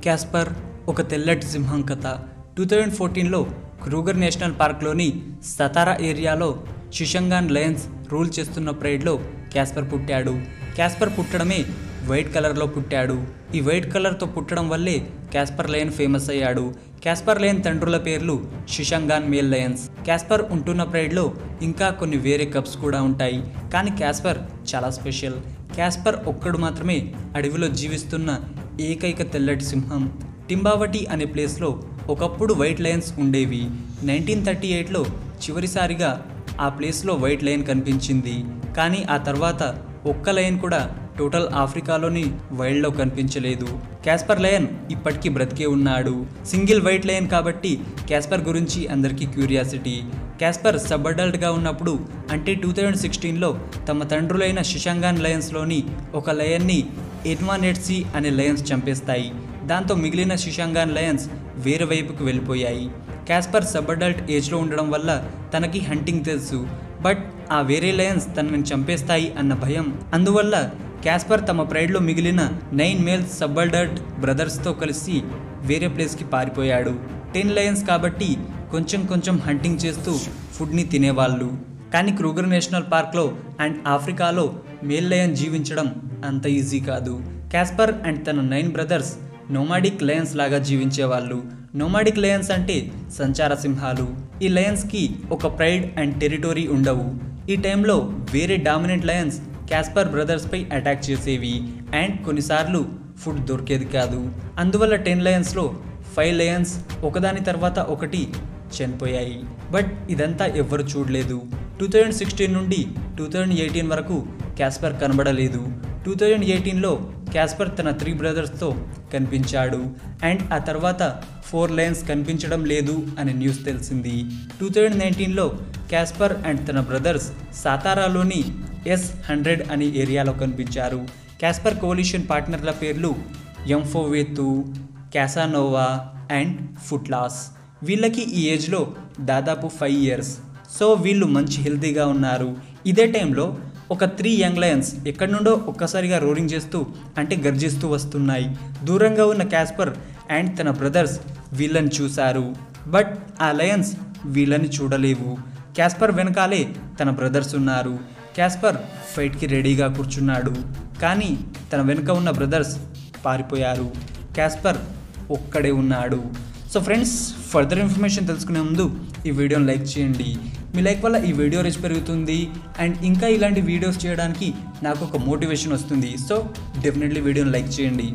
Casper ఒక తెల్లటి సింహం కథ టూ థౌజండ్ ఫోర్టీన్లో క్రూగర్ నేషనల్ పార్క్లోని సతారా ఏరియాలో షిషంగాన్ లయన్స్ రూల్ చేస్తున్న ప్రైడ్లో క్యాస్పర్ పుట్టాడు క్యాస్పర్ పుట్టడమే వైట్ కలర్లో పుట్టాడు ఈ వైట్ కలర్తో పుట్టడం వల్లే క్యాస్పర్ లయన్ ఫేమస్ అయ్యాడు క్యాస్పర్ లయన్ తండ్రుల పేర్లు షిషంగాన్ మేల్ లయన్స్ క్యాస్పర్ ఉంటున్న ప్రైడ్లో ఇంకా కొన్ని వేరే కప్స్ కూడా ఉంటాయి కానీ క్యాస్పర్ చాలా స్పెషల్ క్యాస్పర్ ఒక్కడు మాత్రమే అడవిలో జీవిస్తున్న ఏకైక తెల్లటి సింహం టింబావటి అనే ప్లేస్లో ఒకప్పుడు వైట్ లయన్స్ ఉండేవి నైన్టీన్ థర్టీ ఎయిట్లో చివరిసారిగా ఆ ప్లేస్లో వైట్ లయన్ కనిపించింది కానీ ఆ తర్వాత ఒక్క లయన్ కూడా టోటల్ ఆఫ్రికాలోని వైల్డ్లో కనిపించలేదు క్యాస్పర్ లయన్ ఇప్పటికీ బ్రతికే ఉన్నాడు సింగిల్ వైట్ లయన్ కాబట్టి క్యాస్పర్ గురించి అందరికీ క్యూరియాసిటీ క్యాస్పర్ సబ్ అడల్ట్గా ఉన్నప్పుడు అంటే టూ థౌజండ్ సిక్స్టీన్లో తమ తండ్రులైన షిషంగాన్ లయన్స్లోని ఒక లయన్ని ఎడ్మానెట్సీ అనే లయన్స్ చంపేస్తాయి దాంతో మిగిలిన షిషంగాన్ లయన్స్ వేరే వైపుకు వెళ్ళిపోయాయి క్యాస్పర్ సబ్ అడల్ట్ ఏజ్లో ఉండడం వల్ల తనకి హంటింగ్ తెలుసు బట్ ఆ వేరే లయన్స్ తనని చంపేస్తాయి అన్న భయం అందువల్ల క్యాస్పర్ తమ ప్రైడ్లో మిగిలిన నైన్ మేల్ సబ్ అడల్ట్ బ్రదర్స్తో కలిసి వేరే ప్లేస్కి పారిపోయాడు టెన్ లయన్స్ కాబట్టి కొంచెం కొంచెం హంటింగ్ చేస్తూ ఫుడ్ని తినేవాళ్ళు కానీ క్రూగర్ నేషనల్ పార్క్లో అండ్ ఆఫ్రికాలో మేల్ లయన్ జీవించడం అంత ఈజీ కాదు క్యాస్పర్ అండ్ తన నైన్ బ్రదర్స్ నోమాడిక్ లయన్స్ లాగా జీవించేవాళ్ళు నోమాడిక్ లయన్స్ అంటే సంచార సింహాలు ఈ లయన్స్కి ఒక ప్రైడ్ అండ్ టెరిటరీ ఉండవు ఈ టైంలో వేరే డామినెంట్ లయన్స్ క్యాస్పర్ బ్రదర్స్పై అటాక్ చేసేవి అండ్ కొన్నిసార్లు ఫుడ్ దొరికేది కాదు అందువల్ల టెన్ లయన్స్లో ఫైవ్ లయన్స్ ఒకదాని తర్వాత ఒకటి చనిపోయాయి బట్ ఇదంతా ఎవ్వరు చూడలేదు టూ థౌజండ్ సిక్స్టీన్ నుండి టూ థౌజండ్ ఎయిటీన్ వరకు క్యాస్పర్ కనబడలేదు టూ థౌజండ్ ఎయిటీన్లో క్యాస్పర్ తన త్రీ బ్రదర్స్తో కనిపించాడు అండ్ ఆ తర్వాత ఫోర్ లైన్స్ కనిపించడం లేదు అనే న్యూస్ తెలిసింది టూ థౌజండ్ నైన్టీన్లో క్యాస్పర్ అండ్ తన బ్రదర్స్ సాతారాలోని ఎస్ హండ్రెడ్ అనే ఏరియాలో కనిపించారు క్యాస్పర్ కోలిషన్ పార్ట్నర్ల పేర్లు ఎంఫోవేతు క్యాసానోవా అండ్ ఫుట్లాస్ వీళ్ళకి ఈ ఏజ్లో దాదాపు ఫైవ్ ఇయర్స్ సో వీళ్ళు మంచి హెల్తీగా ఉన్నారు ఇదే టైంలో ఒక త్రీ యంగ్ లయన్స్ ఎక్కడి నుండో ఒక్కసారిగా రోరింగ్ చేస్తూ అంటే గర్జిస్తూ వస్తున్నాయి దూరంగా ఉన్న క్యాస్పర్ అండ్ తన బ్రదర్స్ వీళ్ళని చూశారు బట్ ఆ లయన్స్ వీళ్ళని చూడలేవు క్యాస్పర్ వెనకాలే తన బ్రదర్స్ ఉన్నారు క్యాస్పర్ ఫైట్కి రెడీగా కూర్చున్నాడు కానీ తన వెనుక ఉన్న బ్రదర్స్ పారిపోయారు క్యాస్పర్ ఒక్కడే ఉన్నాడు సో ఫ్రెండ్స్ ఫర్దర్ ఇన్ఫర్మేషన్ తెలుసుకునే ముందు ఈ వీడియోని లైక్ చేయండి మీ లైక్ వల్ల ఈ వీడియో రీచ్ పెరుగుతుంది అండ్ ఇంకా ఇలాంటి వీడియోస్ చేయడానికి నాకు ఒక మోటివేషన్ వస్తుంది సో డెఫినెట్లీ వీడియోని లైక్ చేయండి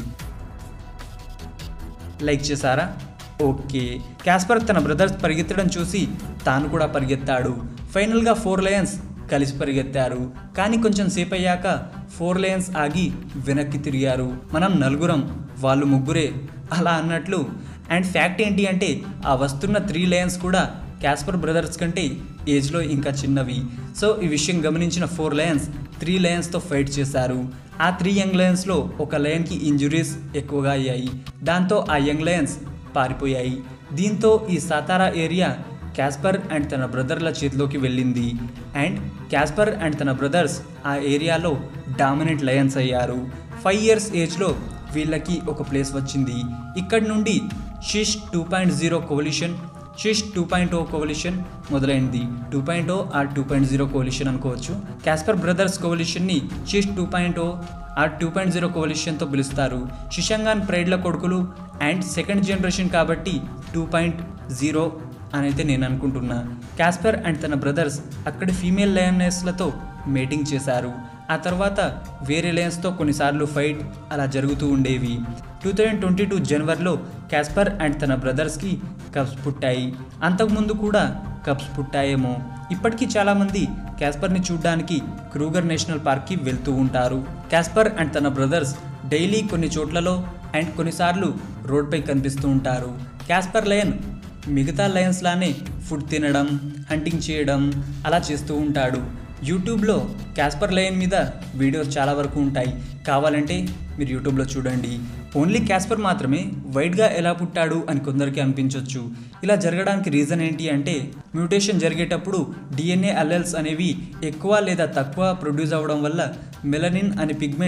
లైక్ చేశారా ఓకే క్యాస్పర్ తన బ్రదర్స్ పరిగెత్తడం చూసి తాను కూడా పరిగెత్తాడు ఫైనల్గా ఫోర్ లయన్స్ కలిసి పరిగెత్తారు కానీ కొంచెం సేపు అయ్యాక ఫోర్ లయన్స్ ఆగి వెనక్కి తిరిగారు మనం నలుగురం వాళ్ళు ముగ్గురే అలా అన్నట్లు అండ్ ఫ్యాక్ట్ ఏంటి అంటే ఆ వస్తున్న త్రీ లయన్స్ కూడా క్యాస్పర్ బ్రదర్స్ కంటే ఏజ్లో ఇంకా చిన్నవి సో ఈ విషయం గమనించిన ఫోర్ లయన్స్ త్రీ లయన్స్తో ఫైట్ చేశారు ఆ త్రీ యంగ్ లయన్స్లో ఒక లయన్కి ఇంజురీస్ ఎక్కువగా అయ్యాయి దాంతో ఆ యంగ్ లయన్స్ పారిపోయాయి దీంతో ఈ సాతారా ఏరియా క్యాస్పర్ అండ్ తన బ్రదర్ల చేతిలోకి వెళ్ళింది అండ్ క్యాస్పర్ అండ్ తన బ్రదర్స్ ఆ ఏరియాలో డామినెంట్ లయన్స్ అయ్యారు ఫైవ్ ఇయర్స్ ఏజ్లో వీళ్ళకి ఒక ప్లేస్ వచ్చింది ఇక్కడి నుండి Shish two point zero coalition Shish two point O coalition మొదలైంది two point O or two point zero coalition అనుకోవచ్చు క్యాస్పర్ బ్రదర్స్ కోలిషన్ని Shish two point O or two point zero కోలిషన్తో పిలుస్తారు షిషంగాన్ ప్రైడ్ల కొడుకులు అండ్ సెకండ్ జనరేషన్ కాబట్టి two point zero అని అయితే నేను అనుకుంటున్నా క్యాస్పర్ అండ్ తన బ్రదర్స్ అక్కడి ఫీమేల్ లయనెస్లతో మేటింగ్ చేశారు ఆ తర్వాత వేరే లయన్స్తో కొన్నిసార్లు ఫైట్ అలా జరుగుతూ ఉండేవి టూ థౌజండ్ ట్వంటీ టూ జనవరిలో క్యాస్పర్ అండ్ తన బ్రదర్స్కి కప్స్ పుట్టాయి అంతకుముందు కూడా కప్స్ పుట్టాయేమో ఇప్పటికీ చాలామంది క్యాస్పర్ని చూడడానికి క్రూగర్ నేషనల్ పార్క్కి వెళ్తూ ఉంటారు క్యాస్పర్ అండ్ తన బ్రదర్స్ డైలీ కొన్ని చోట్లలో అండ్ కొన్నిసార్లు రోడ్పై కనిపిస్తూ ఉంటారు క్యాస్పర్ లయన్ మిగతా లయన్స్ లానే ఫుడ్ తినడం హంటింగ్ చేయడం అలా చేస్తూ ఉంటాడు యూట్యూబ్లో క్యాస్పర్ లయన్ మీద వీడియోస్ చాలా వరకు ఉంటాయి కావాలంటే మీరు యూట్యూబ్లో చూడండి ఓన్లీ క్యాస్పర్ మాత్రమే వైట్గా ఎలా పుట్టాడు అని కొందరికి అనిపించవచ్చు ఇలా జరగడానికి రీజన్ ఏంటి అంటే మ్యూటేషన్ జరిగేటప్పుడు డిఎన్ఏ అల్లెల్స్ అనేవి ఎక్కువ లేదా తక్కువ ప్రొడ్యూస్ అవ్వడం వల్ల మెలనిన్ అనే పిగ్మెంట్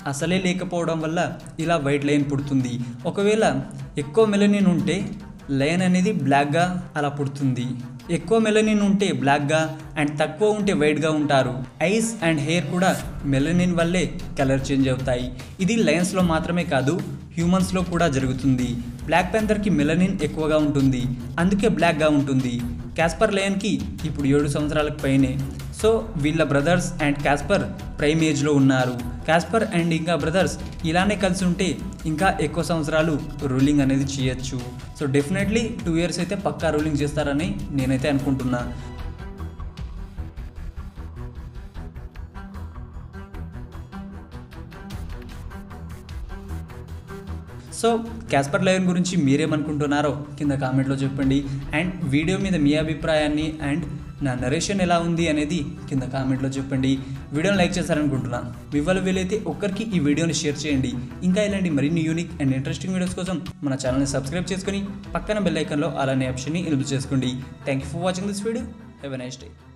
అసలే లేకపోవడం వల్ల ఇలా వైట్ లైన్ పుడుతుంది ఒకవేళ ఎక్కువ మెలనిన్ ఉంటే లైన్ అనేది బ్లాక్గా అలా పుడుతుంది ఎక్కువ మెలనిన్ ఉంటే బ్లాక్గా అండ్ తక్కువ ఉంటే వైట్గా ఉంటారు ఐస్ అండ్ హెయిర్ కూడా మెలనిన్ వల్లే కలర్ చేంజ్ అవుతాయి ఇది లయన్స్లో మాత్రమే కాదు హ్యూమన్స్లో కూడా జరుగుతుంది బ్లాక్ పెంథర్కి మెలనిన్ ఎక్కువగా ఉంటుంది అందుకే బ్లాక్గా ఉంటుంది క్యాస్పర్ లయన్కి ఇప్పుడు ఏడు సంవత్సరాలకు పైనే సో వీళ్ళ బ్రదర్స్ అండ్ క్యాస్పర్ ప్రైమ్ ఏజ్లో ఉన్నారు క్యాస్పర్ అండ్ ఇంకా బ్రదర్స్ ఇలానే కలిసి ఉంటే ఇంకా ఎక్కువ సంవత్సరాలు రూలింగ్ అనేది చేయొచ్చు సో డెఫినెట్లీ టూ ఇయర్స్ అయితే పక్కా రూలింగ్ చేస్తారని నేనైతే అనుకుంటున్నా సో క్యాస్పర్ లయన్ గురించి మీరేమనుకుంటున్నారో కింద కామెంట్లో చెప్పండి అండ్ వీడియో మీద మీ అభిప్రాయాన్ని అండ్ నా నరేషన్ ఎలా ఉంది అనేది కింద కామెంట్లో చెప్పండి వీడియోని లైక్ చేస్తారనుకుంటున్నా వివల్ వీలైతే ఒక్కరికి ఈ వీడియోని షేర్ చేయండి ఇంకా ఇలాంటి మరిన్ని యూనిక్ అండ్ ఇంట్రెస్టింగ్ వీడియోస్ కోసం మన ఛానల్ని సబ్స్క్రైబ్ చేసుకొని పక్కన బెల్ ఐకన్లో అలానే ఆప్షన్ని ఎలుపు చేసుకోండి thank you for watching this video have a nice day